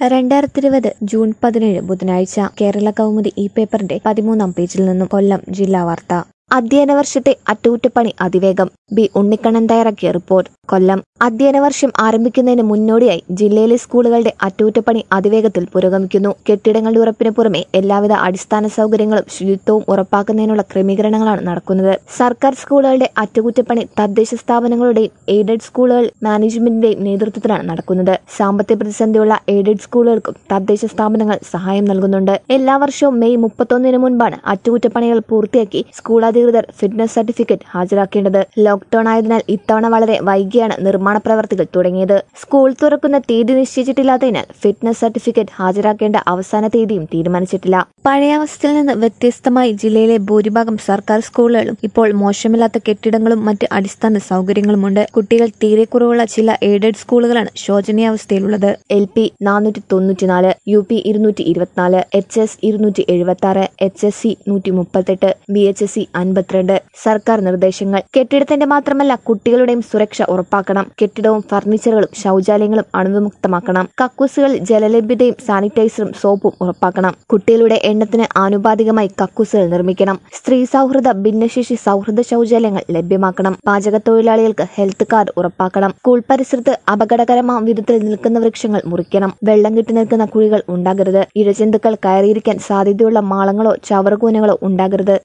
രണ്ടായിരത്തി ഇരുപത് ജൂൺ പതിനേഴ് ബുധനാഴ്ച കേരള കൗമുദി ഈ പേപ്പറിന്റെ പതിമൂന്നാം പേജിൽ നിന്നും കൊല്ലം ജില്ലാ വാർത്ത അധ്യയന വർഷത്തെ അറ്റകുറ്റപ്പണി അതിവേഗം ബി ഉണ്ണിക്കണ്ണൻ തയ്യാറാക്കിയ റിപ്പോർട്ട് കൊല്ലം അധ്യയന വർഷം ആരംഭിക്കുന്നതിന് മുന്നോടിയായി ജില്ലയിലെ സ്കൂളുകളുടെ അറ്റകുറ്റപ്പണി അതിവേഗത്തിൽ പുരോഗമിക്കുന്നു കെട്ടിടങ്ങളുടെ ഉറപ്പിന് പുറമെ എല്ലാവിധ അടിസ്ഥാന സൗകര്യങ്ങളും ശുചിത്വവും ഉറപ്പാക്കുന്നതിനുള്ള ക്രമീകരണങ്ങളാണ് നടക്കുന്നത് സർക്കാർ സ്കൂളുകളുടെ അറ്റകുറ്റപ്പണി തദ്ദേശ സ്ഥാപനങ്ങളുടെയും എയ്ഡഡ് സ്കൂളുകൾ മാനേജ്മെന്റിന്റെയും നേതൃത്വത്തിലാണ് നടക്കുന്നത് സാമ്പത്തിക പ്രതിസന്ധിയുള്ള എയ്ഡഡ് സ്കൂളുകൾക്കും തദ്ദേശ സ്ഥാപനങ്ങൾ സഹായം നൽകുന്നുണ്ട് എല്ലാ വർഷവും മെയ് മുപ്പത്തൊന്നിന് മുൻപാണ് അറ്റകുറ്റപ്പണികൾ പൂർത്തിയാക്കി സ്കൂൾ അധികൃതർ ഫിറ്റ്നസ് സർട്ടിഫിക്കറ്റ് ഹാജരാക്കേണ്ടത് ലോക്ഡൌൺ ആയതിനാൽ ഇത്തവണ വളരെ വൈകിയാണ് നിർമ്മാണ പ്രവർത്തികൾ തുടങ്ങിയത് സ്കൂൾ തുറക്കുന്ന തീയതി നിശ്ചയിച്ചിട്ടില്ലാത്തതിനാൽ ഫിറ്റ്നസ് സർട്ടിഫിക്കറ്റ് ഹാജരാക്കേണ്ട അവസാന തീയതിയും തീരുമാനിച്ചിട്ടില്ല പഴയ അവസ്ഥയിൽ നിന്ന് വ്യത്യസ്തമായി ജില്ലയിലെ ഭൂരിഭാഗം സർക്കാർ സ്കൂളുകളും ഇപ്പോൾ മോശമില്ലാത്ത കെട്ടിടങ്ങളും മറ്റ് അടിസ്ഥാന സൗകര്യങ്ങളുമുണ്ട് കുട്ടികൾ തീരെ കുറവുള്ള ചില എയ്ഡഡ് സ്കൂളുകളാണ് ശോചനീയാവസ്ഥയിലുള്ളത് എൽ പി നാനൂറ്റി തൊണ്ണൂറ്റിനാല് യു പി ഇരുന്നൂറ്റി ഇരുപത്തിനാല് എച്ച് എസ് ഇരുന്നൂറ്റി എഴുപത്തി ആറ് എച്ച് എസ് സി നൂറ്റി മുപ്പത്തെട്ട് ബി എച്ച് എസ് സി അൻപത്തിരണ്ട് സർക്കാർ നിർദ്ദേശങ്ങൾ കെട്ടിടത്തിന്റെ മാത്രമല്ല കുട്ടികളുടെയും സുരക്ഷ ഉറപ്പാക്കണം കെട്ടിടവും ഫർണിച്ചറുകളും ശൗചാലയങ്ങളും അണുവിമുക്തമാക്കണം കക്കൂസുകൾ ജലലഭ്യതയും സാനിറ്റൈസറും സോപ്പും ഉറപ്പാക്കണം കുട്ടികളുടെ എണ്ണത്തിന് ആനുപാതികമായി കക്കൂസുകൾ നിർമ്മിക്കണം സ്ത്രീ സൗഹൃദ ഭിന്നശേഷി സൗഹൃദ ശൗചാലയങ്ങൾ ലഭ്യമാക്കണം പാചക തൊഴിലാളികൾക്ക് ഹെൽത്ത് കാർഡ് ഉറപ്പാക്കണം സ്കൂൾ പരിസരത്ത് അപകടകരമാം വിധത്തിൽ നിൽക്കുന്ന വൃക്ഷങ്ങൾ മുറിക്കണം വെള്ളം കെട്ടി നിൽക്കുന്ന കുഴികൾ ഉണ്ടാകരുത് ഇഴജന്തുക്കൾ കയറിയിരിക്കാൻ സാധ്യതയുള്ള മാളങ്ങളോ ചവറുകൂനകളോ ഉണ്ടാകരുത്